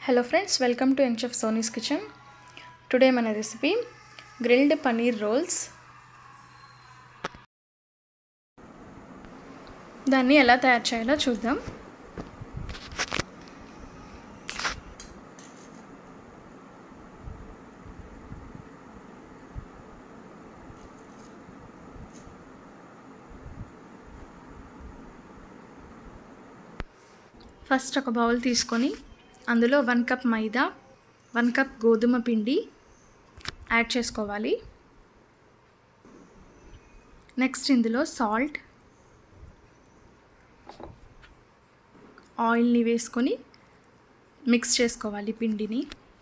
hello friends welcome to young chef Soni's kitchen today మన recipe grilled paneer rolls దాన్ని ఎలా తయారు చేయాలో చూద్దాం ఫస్ట్ ఒక బౌల్ తీసుకొని అందులో one cup maida one cup గోధుమ పిండి యాడ్ చేసుకోవాలి నెక్స్ట్ ఇందులో సాల్ట్ ఆయిల్ని వేసుకొని మిక్స్ చేసుకోవాలి పిండిని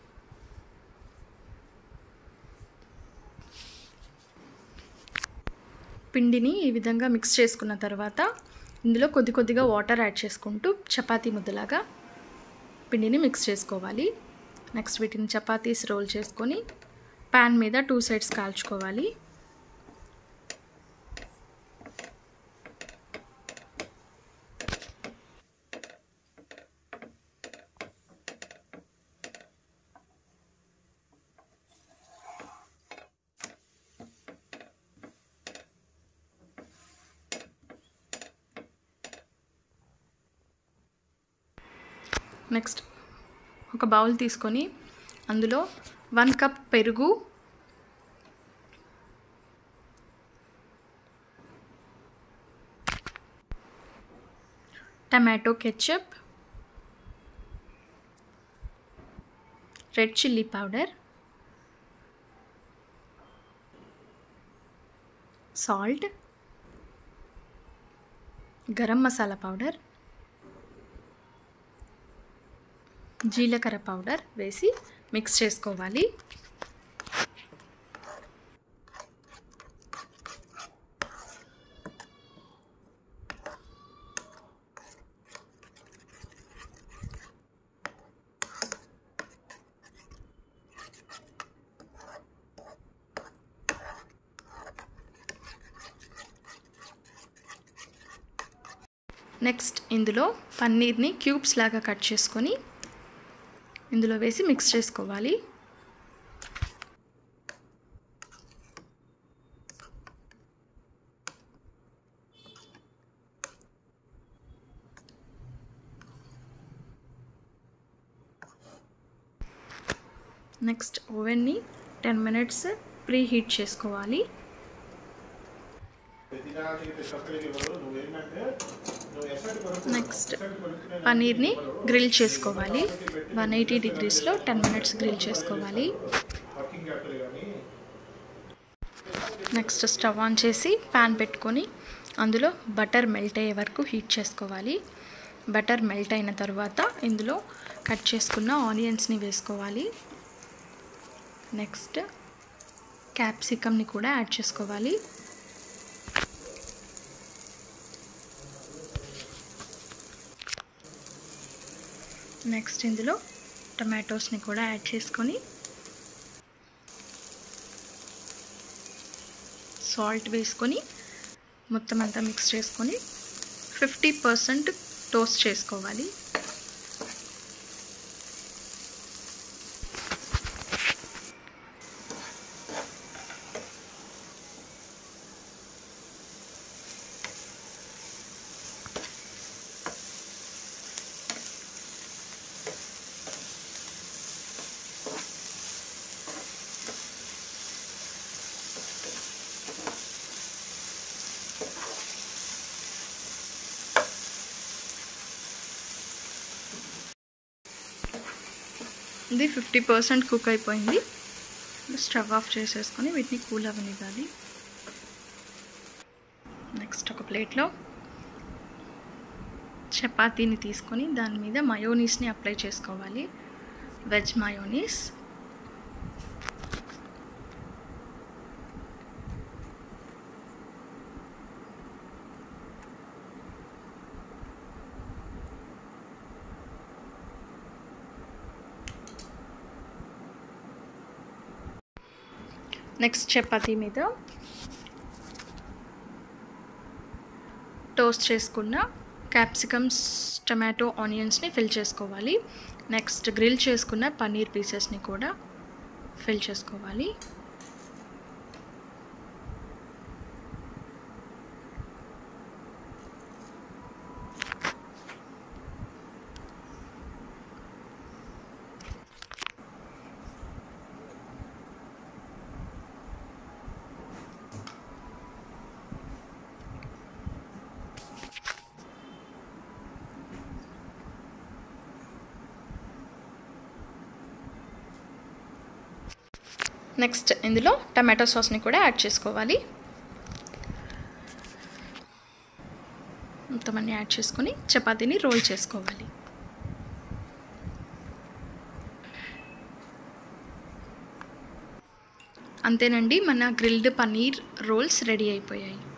పిండిని ఈ విధంగా మిక్స్ చేసుకున్న తర్వాత ఇందులో కొద్ది కొద్దిగా వాటర్ యాడ్ చేసుకుంటూ చపాతీ ముద్దలాగా పిండిని మిక్స్ చేసుకోవాలి నెక్స్ట్ వీటిని చపాతీస్ రోల్ చేసుకొని ప్యాన్ మీద టూ సైడ్స్ కాల్చుకోవాలి నెక్స్ట్ ఒక బౌల్ తీసుకొని అందులో వన్ కప్ పెరుగు tomato ketchup red chilli powder salt garam masala powder జీలకర్ర పౌడర్ వేసి మిక్స్ చేసుకోవాలి నెక్స్ట్ ఇందులో పన్నీర్ని క్యూబ్స్ లాగా కట్ చేసుకొని ఇందులో వేసి మిక్స్ చేసుకోవాలి నెక్స్ట్ ఓవెన్ని టెన్ మినిట్స్ ప్రీ హీట్ చేసుకోవాలి నెక్స్ట్ పన్నీర్ని గ్రిల్ చేసుకోవాలి వన్ ఎయిటీ డిగ్రీస్లో టెన్ మినిట్స్ గ్రిల్ చేసుకోవాలి నెక్స్ట్ స్టవ్ ఆన్ చేసి ప్యాన్ పెట్టుకొని అందులో బటర్ మెల్ట్ అయ్యే వరకు హీట్ చేసుకోవాలి బటర్ మెల్ట్ అయిన తర్వాత ఇందులో కట్ చేసుకున్న ఆనియన్స్ని వేసుకోవాలి నెక్స్ట్ క్యాప్సికమ్ని కూడా యాడ్ చేసుకోవాలి నెక్స్ట్ ఇందులో టమాటోస్ని కూడా యాడ్ చేసుకొని సాల్ట్ వేసుకొని మొత్తం అంతా మిక్స్ చేసుకొని ఫిఫ్టీ పర్సెంట్ టోస్ట్ చేసుకోవాలి ఇది ఫిఫ్టీ పర్సెంట్ కుక్ అయిపోయింది స్టవ్ ఆఫ్ చేసేసుకొని వీటిని కూల్ అవ్వనివ్వాలి నెక్స్ట్ ఒక ప్లేట్లో చపాతీని తీసుకొని దాని మీద మయోనీస్ని అప్లై చేసుకోవాలి వెజ్ మయోనీస్ నెక్స్ట్ చపాతీ మీద టోస్ట్ చేసుకున్న క్యాప్సికమ్స్ టమాటో ఆనియన్స్ని ఫిల్ చేసుకోవాలి నెక్స్ట్ గ్రిల్ చేసుకున్న పన్నీర్ పీసెస్ని కూడా ఫిల్ చేసుకోవాలి నెక్స్ట్ ఇందులో టమాటో సాస్ని కూడా యాడ్ చేసుకోవాలి మొత్తం అన్ని యాడ్ చేసుకొని చపాతీని రోల్ చేసుకోవాలి అంతేనండి మన గ్రిల్డ్ పన్నీర్ రోల్స్ రెడీ అయిపోయాయి